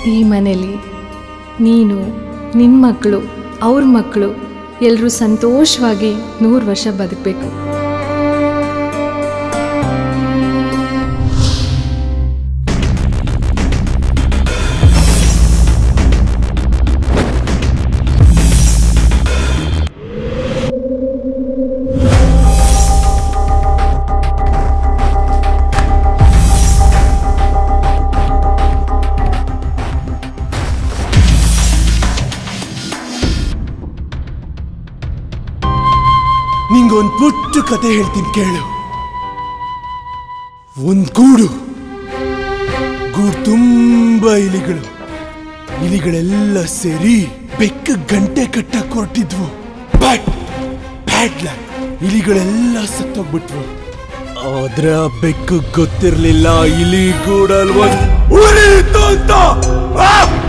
ಈ ಮನೇಲಿ ನೀನು ನಿನ್ನ ಮಕ್ಕಳು ಅವ್ರ ಮಕ್ಕಳು ಎಲ್ಲರೂ ಸಂತೋಷವಾಗಿ ನೂರು ವರ್ಷ ಬದುಕಬೇಕು ನಿಂಗೊಂದ್ ಪುಟ್ಟ ಕತೆ ಹೇಳ್ತೀನಿ ಕೇಳು ಒಂದ್ ಗೂಡು ಗೂಡು ತುಂಬಾ ಇಲಿಗಳು ಇಲಿಗಳೆಲ್ಲ ಸೇರಿ ಬೆಕ್ಕ ಗಂಟೆ ಕಟ್ಟಕ್ ಹೊರಟಿದ್ವು ಬಟ್ ಬ್ಯಾಡ್ ಲಕ್ ಇಲಿಗಳೆಲ್ಲ ಸತ್ತೋಗ್ಬಿಟ್ವು ಆದ್ರೆ ಆ ಬೆಕ್ಕು ಗೊತ್ತಿರ್ಲಿಲ್ಲ ಇಲಿ ಗೂಡಲ್ ಒಂದ್ ಉಳಿ ಇತ್ತು ಅಂತ ಆ!